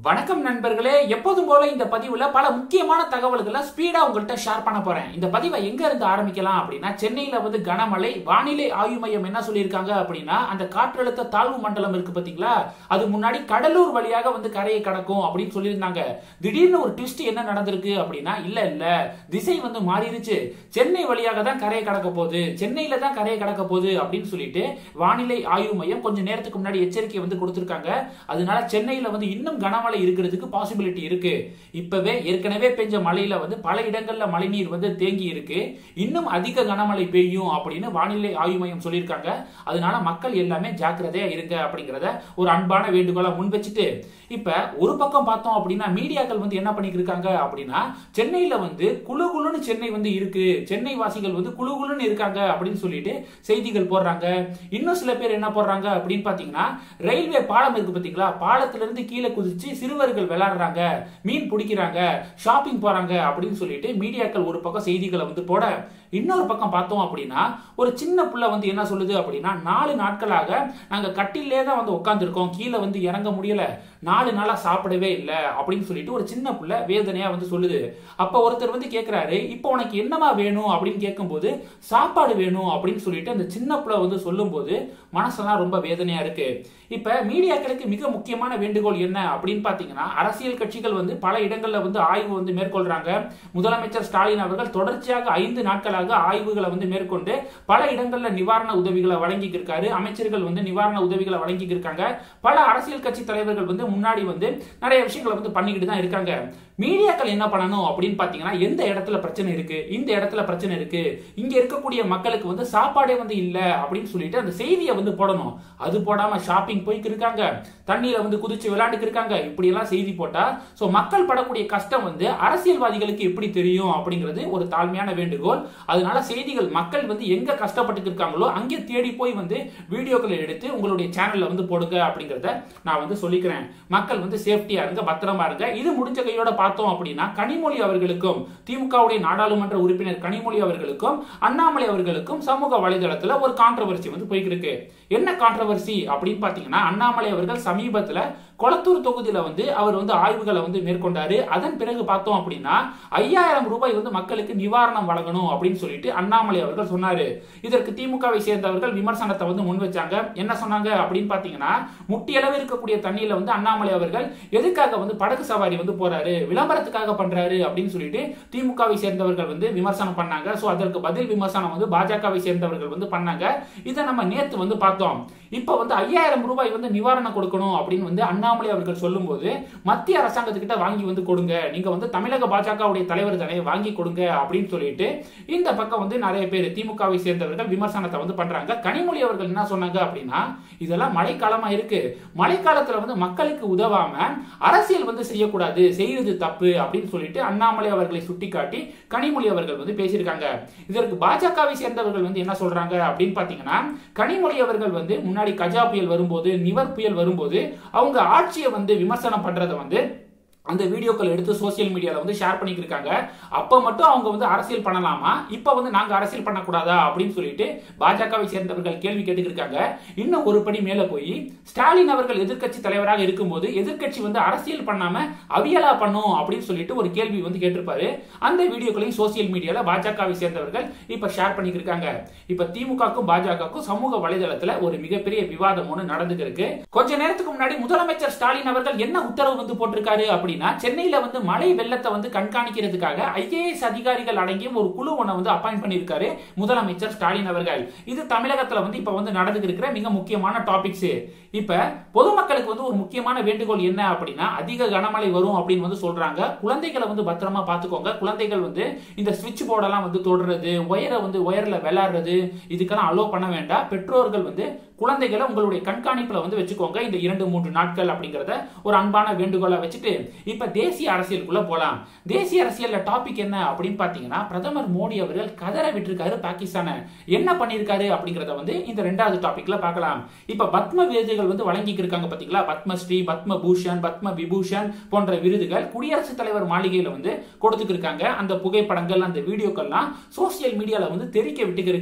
வணக்கம் நண்பர்களே எப்போதும் போல இந்த பதிவுல பல முக்கியமான தகவல்களை ஸ்பீடா உங்கள்கிட்ட ஷேர் பண்ண போறேன் இந்த பதிவை எங்க இருந்து ஆரம்பிக்கலாம் அப்படின்னா சென்னையில வந்து கனமழை வானிலை ஆய்வு மையம் என்ன சொல்லியிருக்காங்க அப்படின்னா அந்த காற்றழுத்த தாழ்வு மண்டலம் இருக்கு பாத்தீங்களா அது முன்னாடி கடலூர் வழியாக வந்து கரையை கடக்கும் அப்படின்னு சொல்லியிருந்தாங்க திடீர்னு ஒரு ட்விஸ்ட் என்ன நடந்திருக்கு அப்படின்னா இல்ல இல்ல திசை வந்து மாறிடுச்சு சென்னை வழியாக தான் கரையை கடக்க போகுது சென்னையில தான் கரையை கடக்க போகுது அப்படின்னு சொல்லிட்டு வானிலை ஆய்வு மையம் கொஞ்சம் நேரத்துக்கு முன்னாடி எச்சரிக்கை வந்து கொடுத்திருக்காங்க அதனால சென்னையில வந்து இன்னும் கனமழை இருக்கிறதுக்கு பாசிபிலிட்டி இருக்கு இப்பவே ஏற்கனவே பெஞ்ச மழையில வந்து பல இடங்கள்ல மழைநீர் வந்து தேங்கி இருக்கு இன்னும் அதிக கனமழை பெய்யும் அப்படின்னு வானிலை ஆய்வு மையம் சொல்லியிருக்காங்க அதனால மக்கள் எல்லாமே ஜாக்கிரதையா இருங்க அப்படிங்கறத ஒரு அன்பான வேண்டுகோளா முன் வச்சுட்டு இப்ப ஒரு பக்கம் பார்த்தோம் அப்படின்னா மீடியாக்கள் வந்து என்ன பண்ணிட்டு இருக்காங்க அப்படின்னா சென்னையில வந்து குழு குழுன்னு சென்னை வந்து இருக்கு சென்னை வாசிகள் வந்து குழு குழுன்னு இருக்காங்க அப்படின்னு சொல்லிட்டு செய்திகள் போடுறாங்க இன்னும் சில பேர் என்ன போடுறாங்க அப்படின்னு பாத்தீங்கன்னா ரயில்வே பாலம் இருக்கு பாத்தீங்களா பாலத்துல இருந்து கீழே குதிச்சு சிறுவர்கள் விளையாடுறாங்க மீன் பிடிக்கிறாங்க ஷாப்பிங் போறாங்க அப்படின்னு சொல்லிட்டு மீடியாக்கள் ஒரு பக்கம் செய்திகளை வந்து போட இன்னொரு பக்கம் பார்த்தோம் அப்படின்னா ஒரு சின்ன புள்ள வந்து என்ன சொல்லுது அப்படின்னா நாலு நாட்களாக நாங்க கட்டிலே தான் வந்து உட்காந்துருக்கோம் கீழே வந்து இறங்க முடியல நாலு நாளா சாப்பிடவே இல்லை அப்படின்னு சொல்லிட்டு ஒரு சின்ன புள்ள வேதனையா வந்து சொல்லுது அப்ப ஒருத்தர் வந்து கேக்குறாரு இப்போ உனக்கு என்னமா வேணும் அப்படின்னு கேட்கும்போது சாப்பாடு வேணும் அப்படின்னு சொல்லிட்டு அந்த சின்ன புள்ள வந்து சொல்லும்போது மனசெல்லாம் ரொம்ப வேதனையா இருக்கு இப்ப மீடியாக்களுக்கு மிக முக்கியமான வேண்டுகோள் என்ன அப்படின்னு பாத்தீங்கன்னா அரசியல் கட்சிகள் வந்து பல இடங்கள்ல வந்து ஆய்வு வந்து மேற்கொள்றாங்க முதலமைச்சர் ஸ்டாலின் அவர்கள் தொடர்ச்சியாக ஐந்து நாட்களாக ஆய்வுகளை வந்து மேற்கொண்டு பல இடங்கள்ல நிவாரண உதவிகளை வழங்கிட்டு இருக்காரு அமைச்சர்கள் வந்து நிவாரண உதவிகளை வழங்கிட்டு இருக்காங்க பல அரசியல் கட்சி தலைவர்கள் வந்து முன்னாடி வந்து நிறைய விஷயங்களை வந்து பண்ணிக்கிட்டு தான் இருக்காங்க மீடியாக்கள் என்ன பண்ணணும் அப்படின்னு பாத்தீங்கன்னா எந்த இடத்துல பிரச்சனை இருக்கு இந்த இடத்துல பிரச்சனை இருக்கு இங்க இருக்கக்கூடிய மக்களுக்கு வந்து சாப்பாடே வந்து இல்ல அப்படின்னு சொல்லிட்டு அந்த செய்தியை வந்து போடணும் அது போடாம ஷாப்பிங் போய்க்கு இருக்காங்க தண்ணியில வந்து குதிச்சு விளையாண்டுக்கு இருக்காங்க இப்படி எல்லாம் செய்தி போட்டா சோ மக்கள் படக்கூடிய கஷ்டம் வந்து அரசியல்வாதிகளுக்கு எப்படி தெரியும் அப்படிங்கிறது ஒரு தாழ்மையான வேண்டுகோள் அதனால செய்திகள் மக்கள் வந்து எங்க கஷ்டப்பட்டு இருக்காங்களோ அங்கே தேடி போய் வந்து வீடியோக்களை எடுத்து உங்களுடைய சேனல்ல வந்து போடுங்க அப்படிங்கறத நான் வந்து சொல்லிக்கிறேன் மக்கள் வந்து சேஃப்டியா இருங்க பத்திரமா இருங்க இது முடிஞ்ச கையோட பார்த்தோம் அப்படின்னா கனிமொழி அவர்களுக்கும் திமுகவுடைய நாடாளுமன்ற உறுப்பினர் கனிமொழி அவர்களுக்கும் அண்ணாமலை அவர்களுக்கும் சமூக வலைதளத்துல ஒரு கான்ட்ரவர்சி வந்து போய்க்கு இருக்கு என்ன கான்ட்ரவர்சி அப்படின்னு பாத்தீங்கன்னா அண்ணாமலை அவர்கள் சமீபத்துல கொளத்தூர் தொகுதியில வந்து அவர் வந்து ஆய்வுகளை வந்து மேற்கொண்டாரு அதன் பிறகு பார்த்தோம் அப்படின்னா ஐயாயிரம் ரூபாய் வந்து மக்களுக்கு நிவாரணம் வழங்கணும் அப்படின்னு சொல்லிட்டு அண்ணாமலை அவர்கள் சொன்னாரு இதற்கு திமுகவை சேர்ந்தவர்கள் விமர்சனத்தை வந்து முன் வச்சாங்க என்ன சொன்னாங்க அப்படின்னு பாத்தீங்கன்னா முட்டியளவு இருக்கக்கூடிய தண்ணியில வந்து அண்ணாமலை அவர்கள் எதுக்காக வந்து படகு சவாரி வந்து போறாரு விளம்பரத்துக்காக பண்றாரு அப்படின்னு சொல்லிட்டு திமுகவை சேர்ந்தவர்கள் வந்து விமர்சனம் பண்ணாங்க சோ அதற்கு பதில் விமர்சனம் வந்து பாஜகவை சேர்ந்தவர்கள் வந்து பண்ணாங்க இதை நம்ம நேத்து வந்து பார்த்தோம் இப்ப வந்து ஐயாயிரம் ரூபாய் வந்து நிவாரணம் கொடுக்கணும் அப்படின்னு வந்து அண்ணாமலை அவர்கள் சொல்லும்போது மத்திய அரசாங்கத்துக்கிட்ட வாங்கி வந்து கொடுங்க நீங்க வந்து தமிழக பாஜகவுடைய தலைவர் தானே வாங்கி கொடுங்க அப்படின்னு சொல்லிட்டு இந்த பக்கம் வந்து நிறைய பேர் திமுகவை சேர்ந்தவர்கள் விமர்சனத்தை வந்து பண்றாங்க கனிமொழி அவர்கள் என்ன சொன்னாங்க அப்படின்னா இதெல்லாம் மழைக்காலமா இருக்கு மழைக்காலத்துல வந்து மக்களுக்கு உதவாம அரசியல் வந்து செய்யக்கூடாது செய்யறது தப்பு அப்படின்னு சொல்லிட்டு அண்ணாமலை அவர்களை சுட்டிக்காட்டி கனிமொழி அவர்கள் வந்து பேசியிருக்காங்க இதற்கு பாஜகவை சேர்ந்தவர்கள் வந்து என்ன சொல்றாங்க அப்படின்னு பாத்தீங்கன்னா கனிமொழி அவர்கள் வந்து முன்னாடி கஜா புயல் வரும்போது நிவர் புயல் வரும்போது அவங்க ஆட்சியை வந்து விமர்சனம் பண்றதை வந்து அந்த வீடியோக்கள் எடுத்து சோசியல் மீடியால வந்து ஷேர் பண்ணிட்டு இருக்காங்க அப்ப மட்டும் அவங்க வந்து அரசியல் பண்ணலாமா இப்ப வந்து நாங்க அரசியல் பண்ணக்கூடாதா அப்படின்னு சொல்லிட்டு பாஜகவை சேர்ந்தவர்கள் கேள்வி கேட்டுக்கிருக்காங்க இன்னும் ஒரு படி மேல போய் ஸ்டாலின் அவர்கள் எதிர்க்கட்சி தலைவராக இருக்கும்போது எதிர்க்கட்சி வந்து அரசியல் பண்ணாம அவியலா பண்ணும் அப்படின்னு சொல்லிட்டு ஒரு கேள்வி வந்து கேட்டிருப்பாரு அந்த வீடியோக்களையும் சோசியல் மீடியால பாஜகவை சேர்ந்தவர்கள் இப்ப ஷேர் பண்ணிட்டு இருக்காங்க இப்ப திமுகக்கும் பாஜகவுக்கும் சமூக வலைதளத்துல ஒரு மிகப்பெரிய விவாதம் ஒன்று நடந்துட்டு இருக்கு கொஞ்ச நேரத்துக்கு முன்னாடி முதலமைச்சர் ஸ்டாலின் அவர்கள் என்ன உத்தரவு வந்து போட்டிருக்காரு அப்படி அப்படின்னா சென்னையில வந்து மழை வெள்ளத்தை வந்து கண்காணிக்கிறதுக்காக ஐஏஎஸ் அதிகாரிகள் அடங்கிய ஒரு குழு ஒன்றை வந்து அப்பாயிண்ட் பண்ணியிருக்காரு முதலமைச்சர் ஸ்டாலின் அவர்கள் இது தமிழகத்துல வந்து இப்ப வந்து நடந்துட்டு இருக்கிற மிக முக்கியமான டாபிக்ஸ் இப்ப பொதுமக்களுக்கு வந்து ஒரு முக்கியமான வேண்டுகோள் என்ன அப்படின்னா அதிக கனமழை வரும் அப்படின்னு வந்து சொல்றாங்க குழந்தைகளை வந்து பத்திரமா பாத்துக்கோங்க குழந்தைகள் வந்து இந்த சுவிட்ச் போர்டெல்லாம் வந்து தொடுறது ஒயரை வந்து ஒயர்ல விளையாடுறது இதுக்கெல்லாம் அலோ பண்ண வேண்டாம் பெற்றோர்கள் வந்து குழந்தைகளை உங்களுடைய கண்காணிப்புல வந்து வச்சுக்கோங்க இந்த இரண்டு மூன்று நாட்கள் அப்படிங்கறத ஒரு அன்பான வேண்டுகோளா வச்சுட்டு இப்ப தேசிய அரசியலுக்குள்ள போலாம் தேசிய அரசியல்ல டாபிக் என்ன அப்படின்னு பாத்தீங்கன்னா பிரதமர் மோடி அவர்கள் கதற விட்டிருக்காரு பாகிஸ்தான என்ன பண்ணிருக்காரு அப்படிங்கறத வந்து இந்த ரெண்டாவது டாபிக்ல பார்க்கலாம் இப்ப பத்ம விருதுகள் வந்து வழங்கிட்டு இருக்காங்க பாத்தீங்களா பத்மஸ்ரீ பத்ம பூஷன் பத்ம விபூஷன் போன்ற விருதுகள் குடியரசுத் தலைவர் மாளிகையில வந்து கொடுத்துட்டு இருக்காங்க அந்த புகைப்படங்கள் அந்த வீடியோக்கள்லாம் சோசியல் மீடியால வந்து தெரிக்க விட்டுக்கு இருக்கு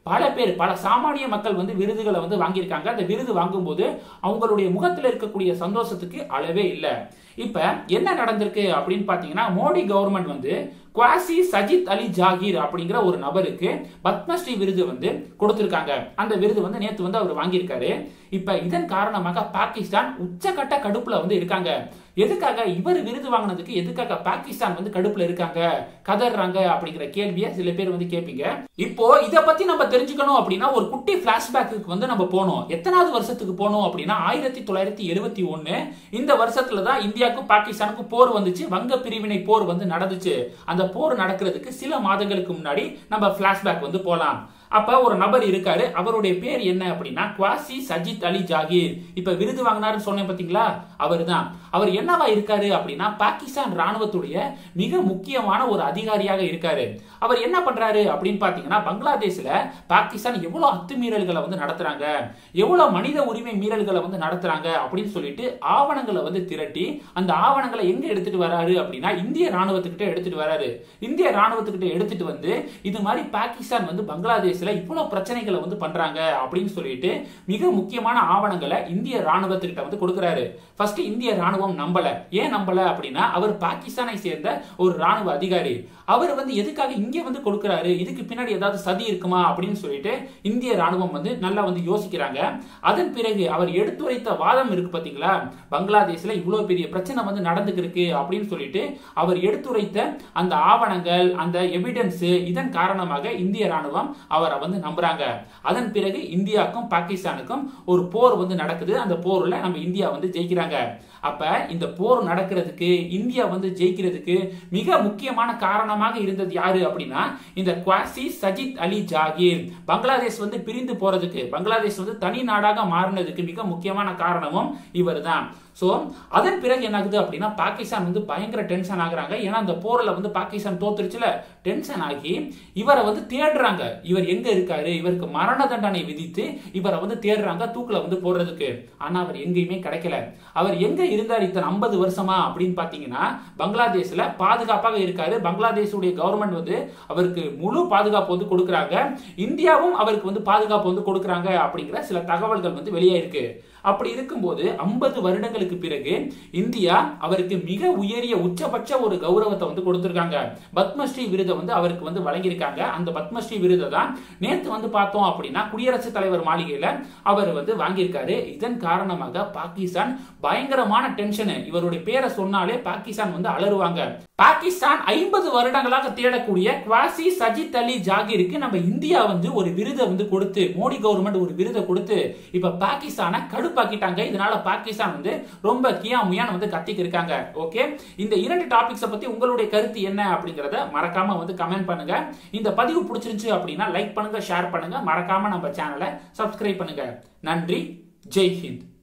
பல பேர் பல சாமானிய மக்கள் வந்து விருதுகளை வந்து வாங்கியிருக்காங்க அந்த விருது வாங்கும்போது அவங்களுடைய முகத்துல இருக்கக்கூடிய சந்தோஷத்துக்கு அளவே இல்லை இப்ப என்ன நடந்திருக்கு அப்படின்னு பாத்தீங்கன்னா மோடி கவர்மெண்ட் வந்து குவாசி சஜித் அலி ஜாகீர் அப்படிங்கிற ஒரு நபருக்கு பத்மஸ்ரீ விருது வந்து கொடுத்திருக்காங்க அந்த விருது வந்து நேத்து வந்து அவர் வாங்கியிருக்காரு இப்ப இதன் காரணமாக பாகிஸ்தான் உச்சகட்ட கடுப்புல வந்து இருக்காங்க எதுக்காக இவர் விருது வாங்கினதுக்கு எதுக்காக பாகிஸ்தான் வந்து கடுப்புல இருக்காங்க கதறாங்க அப்படிங்கிற கேள்வியை சில பேர் வந்து கேட்பீங்க இப்போ இத பத்தி நம்ம தெரிஞ்சுக்கணும் அப்படின்னா ஒரு குட்டி பிளாஷ்பேக்கு வந்து நம்ம போனோம் எத்தனாவது வருஷத்துக்கு போனோம் அப்படின்னா ஆயிரத்தி தொள்ளாயிரத்தி எழுபத்தி ஒன்னு இந்த வருஷத்துல தான் இந்தியாவுக்கும் பாகிஸ்தானுக்கும் போர் வந்துச்சு வங்க பிரிவினை போர் வந்து நடந்துச்சு அந்த போர் நடக்கிறதுக்கு சில மாதங்களுக்கு முன்னாடி நம்ம பிளாஷ்பேக் வந்து போலாம் அப்ப ஒரு நபர் இருக்காரு அவருடைய பேர் என்ன அப்படின்னா குவாசி சஜித் அலி ஜாகீர் இப்ப விருது வாங்கினாருன்னு சொன்னேன் பாத்தீங்களா அவர் தான் அவர் என்னவா இருக்காரு அப்படின்னா பாகிஸ்தான் ராணுவத்துடைய மிக முக்கியமான ஒரு அதிகாரியாக இருக்காரு அவர் என்ன பண்றாரு அப்படின்னு பாத்தீங்கன்னா பங்களாதேஷ்ல பாகிஸ்தான் எவ்வளவு அத்துமீறல்களை வந்து நடத்துறாங்க எவ்வளவு மனித உரிமை மீறல்களை வந்து நடத்துறாங்க அப்படின்னு சொல்லிட்டு ஆவணங்களை வந்து திரட்டி அந்த ஆவணங்களை எங்க எடுத்துட்டு வராரு அப்படின்னா இந்திய ராணுவத்துக்கிட்ட எடுத்துட்டு வராரு இந்திய ராணுவத்துக்கிட்ட எடுத்துட்டு வந்து இது மாதிரி பாகிஸ்தான் வந்து பங்களாதேஷ்ல இவ்வளவு பிரச்சனைகளை வந்து பண்றாங்க அப்படின்னு சொல்லிட்டு மிக முக்கியமான ஆவணங்களை இந்திய ராணுவத்துக்கிட்ட வந்து கொடுக்கிறாரு ஃபர்ஸ்ட் இந்திய ராணுவம் நம்பல ஏன் நம்பல அப்படின்னா அவர் பாகிஸ்தானை சேர்ந்த ஒரு ராணுவ அதிகாரி அவர் வந்து எதுக்காக இங்க வந்து கொடுக்கிறாரு இதுக்கு பின்னாடி ஏதாவது சதி இருக்குமா அப்படின்னு சொல்லிட்டு இந்திய ராணுவம் வந்து நல்லா வந்து யோசிக்கிறாங்க அதன் பிறகு அவர் எடுத்துரைத்த வாதம் இருக்கு பாத்தீங்களா பங்களாதேஷ்ல இவ்வளவு பெரிய பிரச்சனை வந்து நடந்துருக்கு அப்படின்னு சொல்லிட்டு அவர் எடுத்துரைத்த அந்த ஆவணங்கள் அந்த எவிடன்ஸ் இதன் காரணமாக இந்திய ராணுவம் அவரை வந்து நம்புறாங்க அதன் பிறகு இந்தியாவுக்கும் பாகிஸ்தானுக்கும் ஒரு போர் வந்து நடக்குது அந்த போர்ல நம்ம இந்தியா வந்து ஜெயிக்கிறாங்க அப்ப இந்த போர் நடக்கிறதுக்கு இந்தியா வந்து ஜெயிக்கிறதுக்கு மிக முக்கியமான காரணமாக இருந்தது யாரு அப்படின்னா இந்த குவாசி சஜித் அலி ஜாகீர் பங்களாதேஷ் வந்து பிரிந்து போறதுக்கு பங்களாதேஷ் வந்து தனி நாடாக மாறினதுக்கு மிக முக்கியமான காரணமும் இவர் தான் ஸோ அதன் பிறகு என்ன ஆகுது அப்படின்னா பாகிஸ்தான் வந்து பயங்கர டென்ஷன் ஆகுறாங்க ஏன்னா அந்த போரில் வந்து பாகிஸ்தான் தோத்துருச்சுல டென்ஷன் ஆகி இவரை வந்து தேடுறாங்க இவர் எங்க இருக்காரு இவருக்கு மரண தண்டனை விதித்து இவரை வந்து தேடுறாங்க தூக்கில் வந்து போடுறதுக்கு ஆனா அவர் எங்கேயுமே கிடைக்கல அவர் எங்க இருந்தார் இத்தனை ஐம்பது வருஷமா அப்படின்னு பாத்தீங்கன்னா பங்களாதேஷ்ல பாதுகாப்பாக இருக்காரு பங்களாதேஷுடைய கவர்மெண்ட் வந்து அவருக்கு முழு பாதுகாப்பு வந்து கொடுக்குறாங்க இந்தியாவும் அவருக்கு வந்து பாதுகாப்பு வந்து கொடுக்குறாங்க அப்படிங்கிற சில தகவல்கள் வந்து வெளியே இருக்கு அப்படி இருக்கும்போது ஐம்பது வருடங்களுக்கு பிறகு இந்தியா அவருக்கு மிக உயரிய உச்சபட்ச ஒரு கௌரவத்தை வந்து கொடுத்திருக்காங்க பத்மஸ்ரீ விருதை வந்து அவருக்கு வந்து வழங்கியிருக்காங்க அந்த பத்மஸ்ரீ விருதை தான் நேத்து வந்து பார்த்தோம் அப்படின்னா குடியரசுத் தலைவர் மாளிகையில அவர் வந்து வாங்கியிருக்காரு இதன் காரணமாக பாகிஸ்தான் பயங்கரமான டென்ஷன் இவருடைய பேரை சொன்னாலே பாகிஸ்தான் வந்து அலறுவாங்க பாகிஸ்தான் ஐம்பது வருடங்களாக தேடக்கூடிய குவாசி சஜித் அலி ஜாகிருக்கு நம்ம இந்தியா வந்து ஒரு விருதை வந்து கொடுத்து மோடி கவர்மெண்ட் ஒரு விருதை கொடுத்து இப்ப பாகிஸ்தானை கடுப்பாக்கிட்டாங்க இதனால பாகிஸ்தான் வந்து ரொம்ப கியா முயான்னு வந்து கத்திக்கு இருக்காங்க ஓகே இந்த இரண்டு டாபிக்ஸை பத்தி உங்களுடைய கருத்து என்ன அப்படிங்கறத மறக்காம வந்து கமெண்ட் பண்ணுங்க இந்த பதிவு பிடிச்சிருந்துச்சு அப்படின்னா லைக் பண்ணுங்க ஷேர் பண்ணுங்க மறக்காம நம்ம சேனலை சப்ஸ்கிரைப் பண்ணுங்க நன்றி ஜெய் ஹிந்த்